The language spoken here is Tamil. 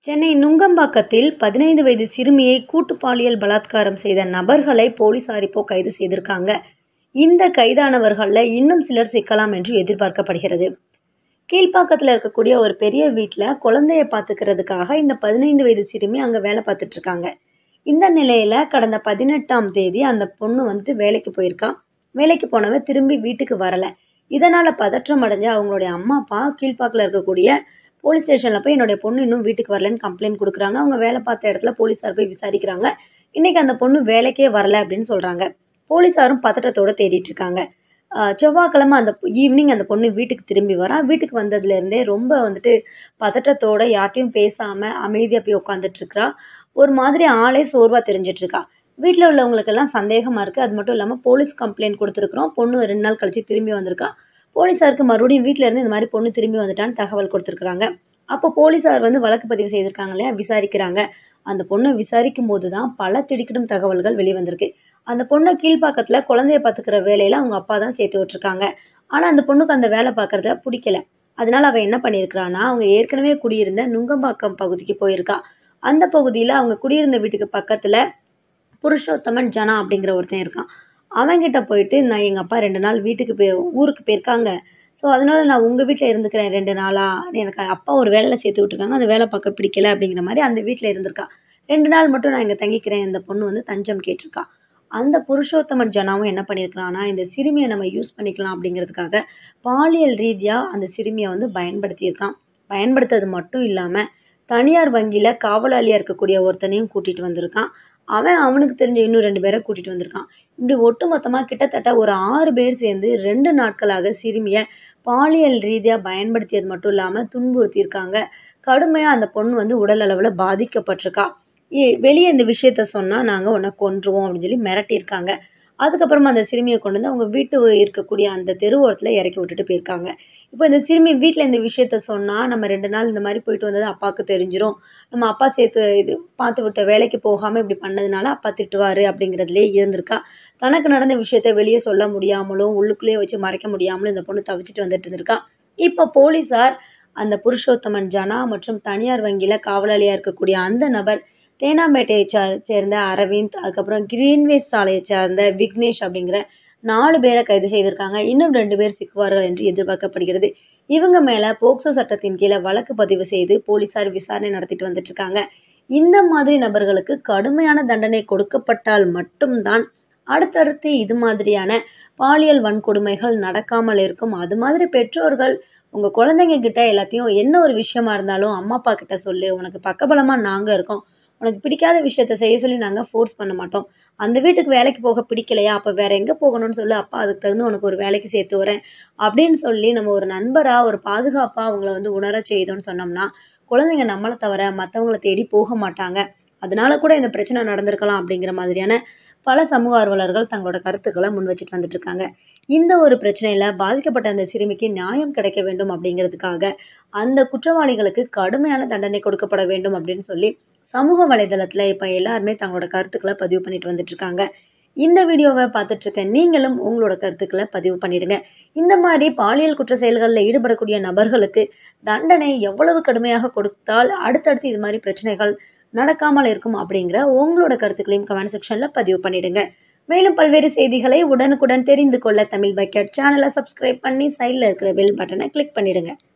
சென்னை நுங்கம்பாக்கத்தில் பதினைந்து வயது சிறுமியை கூட்டு பாலியல் பலாத்காரம் செய்த நபர்களை போலீசார் இப்போ கைது செய்திருக்காங்க இந்த கைதானவர்களில் இன்னும் சிலர் சிக்கலாம் என்று எதிர்பார்க்கப்படுகிறது கீழ்ப்பாக்கத்தில் இருக்கக்கூடிய ஒரு பெரிய வீட்டில் குழந்தைய பார்த்துக்கிறதுக்காக இந்த பதினைந்து வயது சிறுமி அங்கே வேலை பார்த்துட்டு இருக்காங்க இந்த நிலையில் கடந்த பதினெட்டாம் தேதி அந்த பொண்ணு வந்துட்டு வேலைக்கு போயிருக்கா வேலைக்கு போனவ திரும்பி வீட்டுக்கு வரலை இதனால் பதற்றம் அடைஞ்ச அவங்களுடைய அம்மா அப்பா கீழ்ப்பாக்கில் இருக்கக்கூடிய போலீஸ் ஸ்டேஷனில் போய் என்னுடைய பொண்ணு இன்னும் வீட்டுக்கு வரலன்னு கம்ப்ளைண்ட் கொடுக்குறாங்க அவங்க வேலை பார்த்த இடத்துல போலீஸார் போய் விசாரிக்கிறாங்க இன்றைக்கி அந்த பொண்ணு வேலைக்கே வரல அப்படின்னு சொல்கிறாங்க போலீஸாரும் பதட்டத்தோடு தேடிட்டு இருக்காங்க ஆஹ் செவ்வாய்க்கிழமை அந்த ஈவினிங் அந்த பொண்ணு வீட்டுக்கு திரும்பி வரா வீட்டுக்கு வந்ததுலேருந்தே ரொம்ப வந்துட்டு பதட்டத்தோட யார்ட்டையும் பேசாமல் அமைதியாக போய் உட்காந்துட்டு இருக்கா ஒரு மாதிரி ஆளே சோர்வாக தெரிஞ்சிட்டு இருக்கா வீட்டில் உள்ளவங்களுக்கெல்லாம் சந்தேகமாக இருக்குது அது மட்டும் இல்லாமல் போலீஸ் கம்ப்ளைண்ட் கொடுத்துருக்குறோம் பொண்ணு ரெண்டு நாள் கழிச்சு திரும்பி வந்திருக்கா போலீஸாருக்கு மறுபடியும் வீட்டில் இருந்து இந்த மாதிரி பொண்ணு திரும்பி வந்துட்டான்னு தகவல் கொடுத்துருக்குறாங்க அப்போ போலீஸார் வந்து வழக்கு பதிவு செய்திருக்காங்க இல்லையா விசாரிக்கிறாங்க அந்த பொண்ணை விசாரிக்கும் போது தான் பல திடுக்கிடும் தகவல்கள் வெளிவந்திருக்கு அந்த பொண்ணை கீழ்ப்பாக்கத்தில் குழந்தைய பார்த்துக்கிற வேலையில் அவங்க அப்பா தான் சேர்த்து விட்டுருக்காங்க ஆனால் அந்த பொண்ணுக்கு அந்த வேலை பார்க்குறதுல பிடிக்கல அதனால அவள் என்ன பண்ணியிருக்கிறான்னா அவங்க ஏற்கனவே குடியிருந்த நுங்கம்பாக்கம் பகுதிக்கு போயிருக்கா அந்த பகுதியில் அவங்க குடியிருந்த வீட்டுக்கு பக்கத்தில் புருஷோத்தமன் ஜனா அப்படிங்கிற ஒருத்தன் இருக்கான் அவன்கிட்ட போயிட்டு நான் எங்கள் அப்பா ரெண்டு நாள் வீட்டுக்கு போய் ஊருக்கு போயிருக்காங்க ஸோ அதனால நான் உங்கள் வீட்டில் இருந்துக்கிறேன் ரெண்டு நாளாக எனக்கு அப்பா ஒரு வேலையில் சேர்த்து விட்ருக்காங்க அந்த வேலை பார்க்க பிடிக்கல அப்படிங்கிற மாதிரி அந்த வீட்டில் இருந்திருக்கா ரெண்டு நாள் மட்டும் நான் இங்கே தங்கிக்கிறேன் இந்த பொண்ணு வந்து தஞ்சம் கேட்டிருக்கா அந்த புருஷோத்தமன் ஜனாவும் என்ன பண்ணியிருக்கிறான்னா இந்த சிறுமியை நம்ம யூஸ் பண்ணிக்கலாம் அப்படிங்கிறதுக்காக பாலியல் ரீதியாக அந்த சிறுமியை வந்து பயன்படுத்தியிருக்கான் பயன்படுத்துறது மட்டும் இல்லாமல் தனியார் வங்கியில் காவலாளியாக இருக்கக்கூடிய ஒருத்தனையும் கூட்டிகிட்டு வந்திருக்கான் அவன் அவனுக்கு தெரிஞ்ச இன்னும் ரெண்டு பேரை கூட்டிகிட்டு வந்திருக்கான் இப்படி ஒட்டு மொத்தமாக கிட்டத்தட்ட ஒரு ஆறு பேர் சேர்ந்து ரெண்டு நாட்களாக சிறுமியை பாலியல் ரீதியாக பயன்படுத்தியது மட்டும் இல்லாமல் துன்புறுத்தியிருக்காங்க கடுமையாக அந்த பொண்ணு வந்து உடல் அளவில் பாதிக்கப்பட்டிருக்கா வெளியே இந்த விஷயத்த சொன்னால் நாங்கள் உன்னை கொன்றுவோம் அப்படின்னு சொல்லி மிரட்டியிருக்காங்க அதுக்கப்புறமா அந்த சிறுமியை கொண்டு வந்து அவங்க வீட்டு இருக்கக்கூடிய அந்த தெரு ஓரத்தில் இறக்கி விட்டுட்டு போயிருக்காங்க இப்போ இந்த சிறுமி வீட்டில் இந்த விஷயத்த சொன்னால் நம்ம ரெண்டு நாள் இந்த மாதிரி போயிட்டு வந்தது அப்பாவுக்கு தெரிஞ்சிரும் நம்ம அப்பா சேர்த்து இது பார்த்து விட்ட வேலைக்கு போகாமல் இப்படி பண்ணதுனால அப்பா திட்டுவார் அப்படிங்கிறதுலே இருந்திருக்கா தனக்கு நடந்த விஷயத்த வெளியே சொல்ல முடியாமலும் உள்ளுக்குள்ளேயே வச்சு மறைக்க முடியாமலும் இந்த பொண்ணு தவிச்சிட்டு வந்துட்டு இருந்திருக்கா இப்போ போலீஸார் அந்த புருஷோத்தமன் ஜனா மற்றும் தனியார் வங்கியில் காவலாளியாக இருக்கக்கூடிய அந்த நபர் தேனாம்பேட்டையை சே சேர்ந்த அரவிந்த் அதுக்கப்புறம் கிரீன்வேஸ் சாலையை சேர்ந்த விக்னேஷ் அப்படிங்கிற நாலு பேரை கைது செய்திருக்காங்க இன்னும் ரெண்டு பேர் சிக்குவார்கள் என்று எதிர்பார்க்கப்படுகிறது இவங்க மேலே போக்சோ சட்டத்தின் கீழே வழக்கு பதிவு செய்து போலீசார் விசாரணை நடத்திட்டு வந்துட்டு இருக்காங்க இந்த மாதிரி நபர்களுக்கு கடுமையான தண்டனை கொடுக்கப்பட்டால் மட்டும்தான் அடுத்தடுத்து இது மாதிரியான பாலியல் வன்கொடுமைகள் நடக்காமல் இருக்கும் அது மாதிரி பெற்றோர்கள் உங்கள் குழந்தைங்க கிட்ட எல்லாத்தையும் என்ன ஒரு விஷயமா இருந்தாலும் அம்மா அப்பா கிட்ட சொல்லு உனக்கு பக்கபலமாக நாங்கள் இருக்கோம் உனக்கு பிடிக்காத விஷயத்த செய்ய சொல்லி நாங்கள் ஃபோர்ஸ் பண்ண மாட்டோம் அந்த வீட்டுக்கு வேலைக்கு போக பிடிக்கலையா அப்போ வேற எங்கே போகணும்னு சொல்லி அப்பா அதுக்கு தகுந்து உனக்கு ஒரு வேலைக்கு சேர்த்து வரேன் அப்படின்னு சொல்லி நம்ம ஒரு நண்பராக ஒரு பாதுகாப்பாக அவங்கள வந்து உணர செய்தோம்னு சொன்னோம்னா குழந்தைங்க நம்மளை தவிர மற்றவங்கள தேடி போக மாட்டாங்க அதனால கூட இந்த பிரச்சனை நடந்திருக்கலாம் அப்படிங்கிற மாதிரியான பல சமூக ஆர்வலர்கள் தங்களோட கருத்துக்களை முன் வச்சுட்டு வந்துட்டு இருக்காங்க இந்த ஒரு பிரச்சனையில் பாதிக்கப்பட்ட அந்த சிறுமிக்கு நியாயம் கிடைக்க வேண்டும் அப்படிங்கிறதுக்காக அந்த குற்றவாளிகளுக்கு கடுமையான தண்டனை கொடுக்கப்பட வேண்டும் அப்படின்னு சொல்லி சமூக வலைதளத்தில் இப்போ எல்லாருமே தங்களோட கருத்துக்களை பதிவு பண்ணிட்டு வந்துட்டு இருக்காங்க இந்த வீடியோவை பார்த்துட்டு இருக்க நீங்களும் உங்களோட கருத்துக்களை பதிவு பண்ணிடுங்க இந்த மாதிரி பாலியல் குற்ற செயல்களில் ஈடுபடக்கூடிய நபர்களுக்கு தண்டனை எவ்வளவு கடுமையாக கொடுத்தால் அடுத்தடுத்து இது மாதிரி பிரச்சனைகள் நடக்காமல் இருக்கும் அப்படிங்கிற உங்களோட கருத்துக்களையும் கமெண்ட் செக்ஷனில் பதிவு பண்ணிடுங்க மேலும் பல்வேறு செய்திகளை உடனுக்குடன் தெரிந்து கொள்ள தமிழ் பக்கெட் சேனலை சப்ஸ்கிரைப் பண்ணி சைடில் இருக்கிற பெல் பட்டனை கிளிக் பண்ணிடுங்க